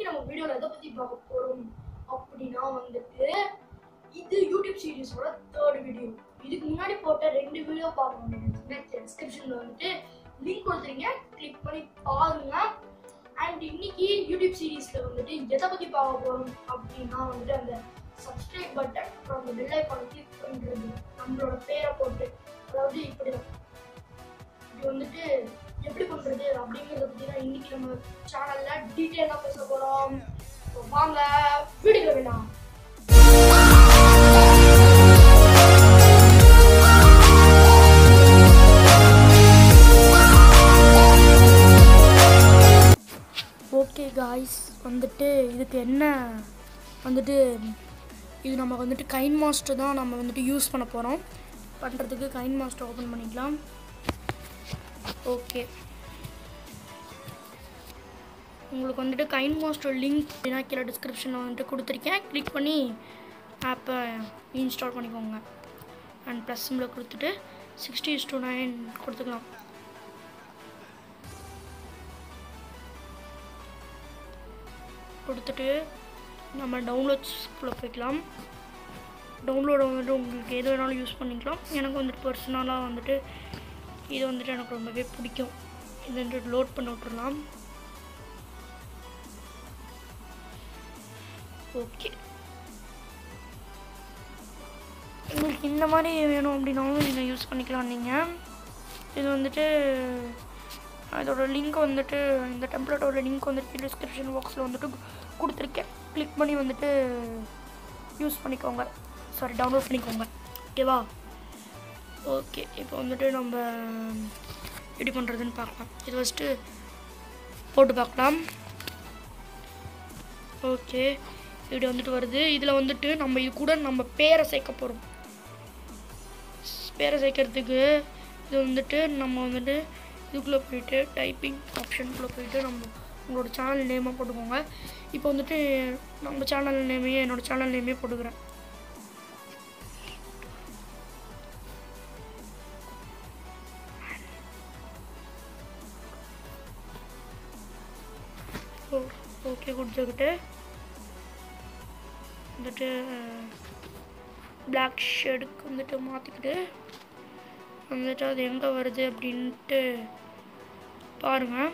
நம்ம வீடியோல எதை பத்தி பார்க்க போறோம் அப்படின்னா வந்துட்டு இது யூடியூப் சீரிஸோட தேர்ட் வீடியோ இதுக்கு முன்னாடி போட்ட ரெண்டு வீடியோ பார்க்கணும் டிஸ்கிரிப்ஷன்ல வந்துட்டு லிங்க் கொடுத்துருங்க கிளிக் பண்ணி பாருங்க அண்ட் இன்னைக்கு யூடியூப் சீரிஸ்ல வந்துட்டு எதை பத்தி பார்க்க போறோம் அப்படின்னா வந்துட்டு அந்த சப்ஸ்கிரைப் பட்டன் அப்புறம் அந்த பெல் ஐக்கான் கிளிக் பண்றது நம்மளோட பேரை போட்டு அதாவது இப்படிதான் இது வந்துட்டு எப்படி பண்றது அப்படிங்கறத பத்தி தான் இன்னைக்கு நம்ம சேனல்ல டீட்டெயிலா பேச போறோம் So, வாங்க வீடியோ வேணாம் ஓகே காய்ஸ் வந்துட்டு இதுக்கு என்ன வந்துட்டு இது நம்ம வந்துட்டு கைன் மாஸ்டர் தான் நம்ம வந்துட்டு யூஸ் பண்ண போகிறோம் பண்ணுறதுக்கு கைன் மாஸ்டர் ஓப்பன் பண்ணிக்கலாம் ஓகே உங்களுக்கு வந்துட்டு கைன் மாஸ்டர் லிங்க் அப்படின்னா கீழே டிஸ்கிரிப்ஷனில் வந்துட்டு கொடுத்துருக்கேன் கிளிக் பண்ணி ஆப்பை இன்ஸ்டால் பண்ணிக்கோங்க அண்ட் ப்ளஸ் சிம்பில் கொடுத்துட்டு சிக்ஸ்டி இஸ் டூ நைன் கொடுத்துக்கலாம் கொடுத்துட்டு நம்ம டவுன்லோட்ஸ்குள்ளே போய்க்கலாம் டவுன்லோட் வந்துட்டு உங்களுக்கு எது வேணாலும் யூஸ் பண்ணிக்கலாம் எனக்கு வந்துட்டு பர்சனலாக வந்துட்டு இது வந்துட்டு எனக்கு ரொம்பவே பிடிக்கும் இது வந்துட்டு லோட் பண்ணி விட்டுறலாம் ஓகே உங்களுக்கு இந்த மாதிரி வேணும் அப்படின்னாலும் நீங்கள் யூஸ் பண்ணிக்கலாம் நீங்கள் இது வந்துட்டு அதோட லிங்க் வந்துட்டு இந்த டெம்ப்ளேட்டோட லிங்க் வந்துட்டு டிஸ்கிரிப்ஷன் பாக்ஸில் வந்துட்டு கொடுத்துருக்கேன் கிளிக் பண்ணி வந்துட்டு யூஸ் பண்ணிக்கோங்க சாரி டவுன்லோட் பண்ணிக்கோங்க ஓகேவா ஓகே இப்போ வந்துட்டு நம்ம எப்படி பண்ணுறதுன்னு பார்க்கலாம் இது ஃபஸ்ட்டு போட்டு பார்க்கலாம் ஓகே இப்படி வந்துட்டு வருது இதில் வந்துட்டு நம்ம இது கூட நம்ம பேரை சேர்க்க போகிறோம் பேரை சேர்க்கறதுக்கு இது வந்துட்டு நம்ம வந்துட்டு இதுக்குள்ளே போயிட்டு டைப்பிங் ஆப்ஷனுக்குள்ளே போயிட்டு நம்ம உங்களோட சேனல் நேமாக போட்டுக்கோங்க இப்போ வந்துட்டு நம்ம சேனல் நேமையே என்னோட சேனல் நேமே போட்டுக்கிறேன் ஓ ஓகே கொடுத்துக்கிட்டு வந்துட்டு பிளாக் ஷேடுக்கு வந்துட்டு மாற்றிக்கிட்டு வந்துட்டு அது எங்கே வருது அப்படின்ட்டு பாருங்கள்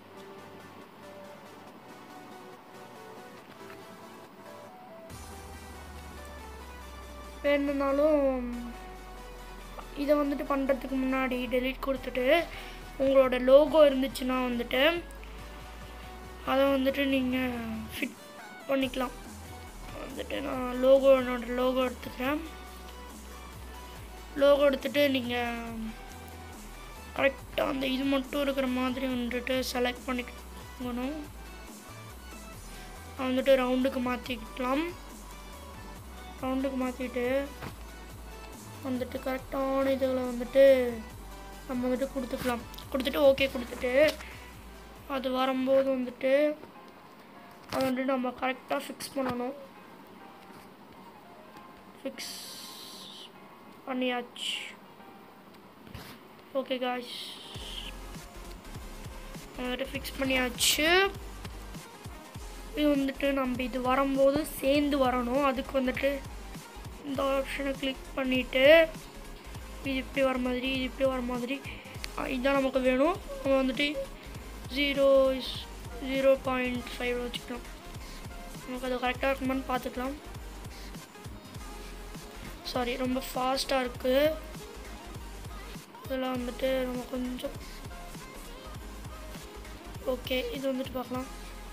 வேணும்னாலும் இதை வந்துட்டு பண்ணுறதுக்கு முன்னாடி டெலீட் கொடுத்துட்டு உங்களோட லோகோ இருந்துச்சுன்னா வந்துட்டு அதை வந்துட்டு நீங்கள் ஃபிட் பண்ணிக்கலாம் வந்துட்டு நான் லோகோ என்னோட லோகோ எடுத்துக்கிறேன் லோகோ எடுத்துட்டு நீங்கள் கரெக்டாக அந்த இது மட்டும் இருக்கிற மாதிரி வந்துட்டு செலக்ட் பண்ணிக்கணும் வந்துட்டு ரவுண்டுக்கு மாற்றிக்கலாம் ரவுண்டுக்கு மாற்றிட்டு வந்துட்டு கரெக்டான இதில் வந்துட்டு நம்ம வந்துட்டு கொடுத்துக்கலாம் கொடுத்துட்டு ஓகே கொடுத்துட்டு அது வரும்போது வந்துட்டு அதை வந்துட்டு நம்ம கரெக்டாக ஃபிக்ஸ் பண்ணணும் ஃபிக்ஸ் பண்ணியாச்சு ஓகே காய்ஸ் வந்துட்டு ஃபிக்ஸ் பண்ணியாச்சு இது வந்துட்டு நம்ம இது வரும்போது சேர்ந்து வரணும் அதுக்கு வந்துட்டு இந்த ஆப்ஷனை கிளிக் பண்ணிவிட்டு இது இப்படி வர மாதிரி இது இப்படி வர மாதிரி அஹ் இதுதான் நமக்கு வேணும் நம்ம வந்துட்டு ஜீரோ ஜீரோ பாயிண்ட் ஃபைவ் வச்சுக்கலாம் நமக்கு அது கரெக்டாக இருக்குமான்னு பார்த்துக்கலாம் சாரி ரொம்ப ஃபாஸ்ட்டாக இருக்குது இதில் வந்துட்டு நம்ம கொஞ்சம் ஓகே இது வந்துட்டு பார்க்கலாம்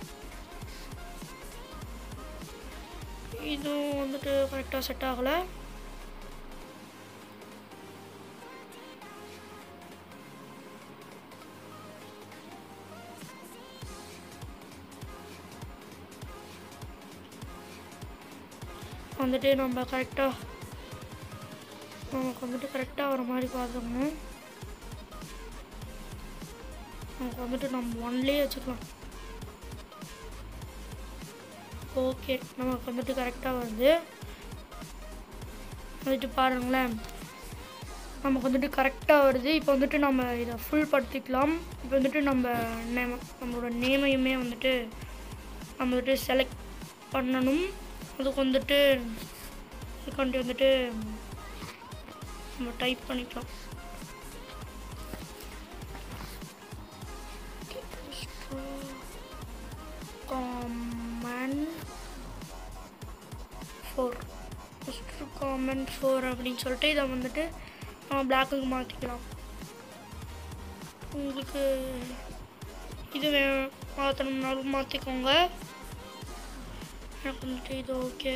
இதுவும் வந்துட்டு கரெக்டாக செட் ஆகலை வந்துட்டு நம்ம கரெக்டாக நமக்கு வந்துட்டு கரெக்டாக வர மாதிரி பார்த்துக்கணும் நமக்கு வந்துட்டு நம்ம ஒன்லேயே வச்சுக்கலாம் ஓகே நமக்கு வந்துட்டு கரெக்டாக வருது வந்துட்டு பாருங்களேன் நமக்கு வந்துட்டு கரெக்டாக வருது இப்போ வந்துட்டு நம்ம இதை ஃபுல் படுத்திக்கலாம் இப்போ வந்துட்டு நம்ம நேம நம்மளோட நேமையுமே வந்துட்டு நம்ம வந்துட்டு செலக்ட் பண்ணணும் அதுக்கு வந்துட்டு இதுக்காண்டி வந்துட்டு நம்ம டைப் பண்ணிக்கலாம் common four first common four அப்படின்னு சொல்லிட்டு இதை வந்துட்டு நம்ம பிளாக்குக்கு மாற்றிக்கலாம் உங்களுக்கு இது வே மாற்றணும்னாலும் மாற்றிக்கோங்க எனக்கு வந்துட்டு இது ஓகே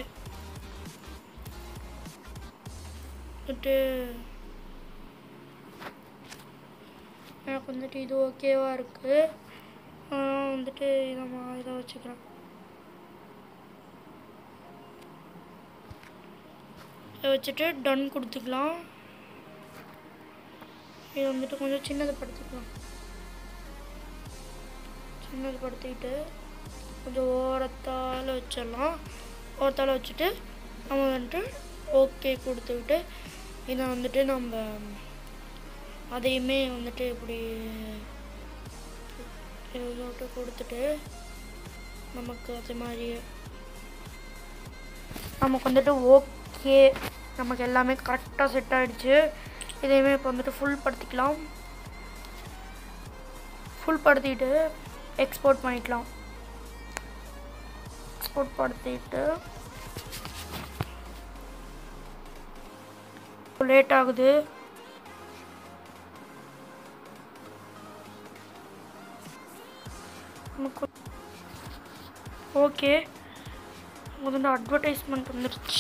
வந்துட்டு எனக்கு வந்துட்டு இது ஓகேவாக இருக்குது அதனால் வந்துட்டு இதை மா இதை வச்சுக்கிறேன் இதை வச்சுட்டு டன் கொடுத்துக்கலாம் இது வந்துட்டு கொஞ்சம் சின்னது படுத்திக்கலாம் சின்னது படுத்திக்கிட்டு கொஞ்சம் ஓரத்தால் வச்சிடலாம் ஓரத்தால் வச்சுட்டு நம்ம வந்துட்டு ஓகே கொடுத்துக்கிட்டு இதை வந்துட்டு நம்ம அதையுமே வந்துட்டு இப்படி இது மட்டும் கொடுத்துட்டு நமக்கு அது மாதிரி நமக்கு வந்துட்டு ஓகே நமக்கு எல்லாமே கரெக்டாக செட் ஆகிடுச்சு இதையுமே இப்போ வந்துட்டு ஃபுல் படுத்திக்கலாம் ஃபுல் படுத்திட்டு எக்ஸ்போர்ட் பண்ணிக்கலாம் எக்ஸ்போர்ட் படுத்திட்டு லேட் ஆகுது நமக்கு ஓகே வந்து அட்வர்டைஸ்மெண்ட் வந்துருச்சு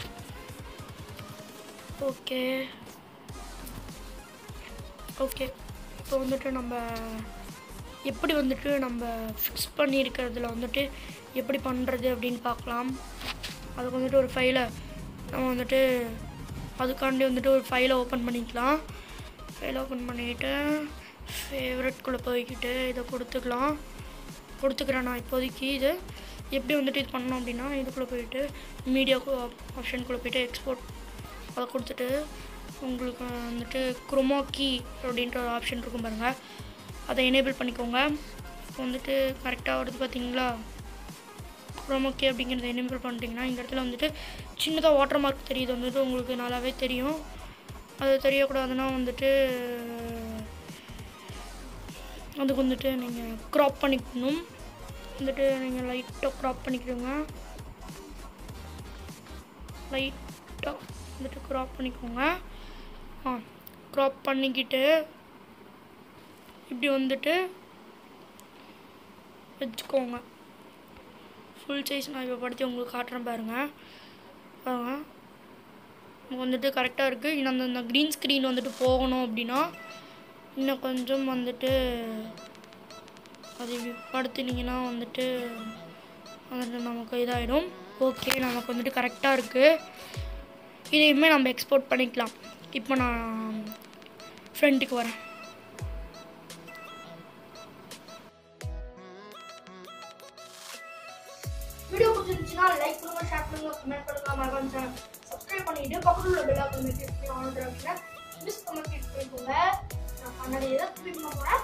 ஓகே ஓகே இப்போ வந்துட்டு நம்ம எப்படி வந்துட்டு நம்ம ஃபிக்ஸ் பண்ணியிருக்கிறதுல வந்துட்டு எப்படி பண்ணுறது அப்படின்னு பார்க்கலாம் அதுக்கு வந்துட்டு ஒரு ஃபைலை நம்ம வந்துட்டு அதுக்காண்டி வந்துட்டு ஒரு ஃபைலை ஓப்பன் பண்ணிக்கலாம் ஃபைல் ஓப்பன் பண்ணிக்கிட்டு ஃபேவரட்குள்ளே போய்க்கிட்டு இதை கொடுத்துக்கலாம் கொடுத்துக்கிறேன் நான் இப்போதைக்கு இது எப்படி வந்துட்டு இது பண்ணோம் அப்படின்னா இதுக்குள்ளே போயிட்டு மீடியா ஆப்ஷனுக்குள்ளே போயிட்டு எக்ஸ்போர்ட் அதை கொடுத்துட்டு உங்களுக்கு வந்துட்டு குரோமா கீ அப்படின்ற ஒரு ஆப்ஷன் இருக்கும் பாருங்கள் அதை எனேபிள் பண்ணிக்கோங்க இப்போ வந்துட்டு கரெக்டாக வருது பார்த்தீங்களா குரோமா கீ அப்படிங்கிறத எனேபிள் பண்ணிட்டீங்கன்னா இந்த இடத்துல வந்துட்டு சின்னதாக வாட்டர் மார்க் தெரியுது வந்துட்டு உங்களுக்கு நல்லாவே தெரியும் அது தெரியக்கூடாதுன்னா வந்துட்டு அதுக்கு வந்துட்டு நீங்கள் க்ராப் பண்ணிக்கணும் வந்துட்டு நீங்கள் லைட்டாக க்ராப் பண்ணிக்கிடுங்க லைட்டாக வந்துட்டு க்ராப் பண்ணிக்கோங்க ஆ க்ராப் பண்ணிக்கிட்டு இப்படி வந்துட்டு வச்சுக்கோங்க ஃபுல் சைஸ் நான் இப்போ படுத்தி உங்களுக்கு காட்டுறேன் பாருங்கள் பாருங்க நமக்கு வந்துட்டு கரெக்டாக இருக்குது இன்னும் அந்த அந்த க்ரீன் ஸ்க்ரீன் வந்துட்டு போகணும் அப்படின்னா இன்னும் கொஞ்சம் வந்துட்டு அது இப்படி படுத்துனீங்கன்னா வந்துட்டு வந்துட்டு நமக்கு இதாகிடும் ஓகே நமக்கு வந்துட்டு கரெக்டாக இருக்குது இதையுமே நம்ம எக்ஸ்போர்ட் பண்ணிக்கலாம் இப்போ நான் ஃப்ரண்ட்டுக்கு வரேன் வீடியோ பிடிச்சிருந்துச்சுன்னா லைக் பண்ணுங்க ஷேர் பண்ணுங்க கமெண்ட் பண்ணுங்க மறக்காம சேனல் சப்ஸ்கிரைப் பண்ணிட்டு பக்கத்துல உள்ள பெல் ஐகானை கிளிக் பண்ணி ஆன் பண்ணுங்க மிஸ் பண்ண கிளிக் பண்ணிக்கோங்க நான் பண்ணதை எதை கிளிக் பண்ண போறேன்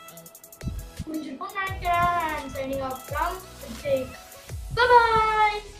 முடிஞ்சிருக்கும்னு நினைக்கிறேன் signing off from bye bye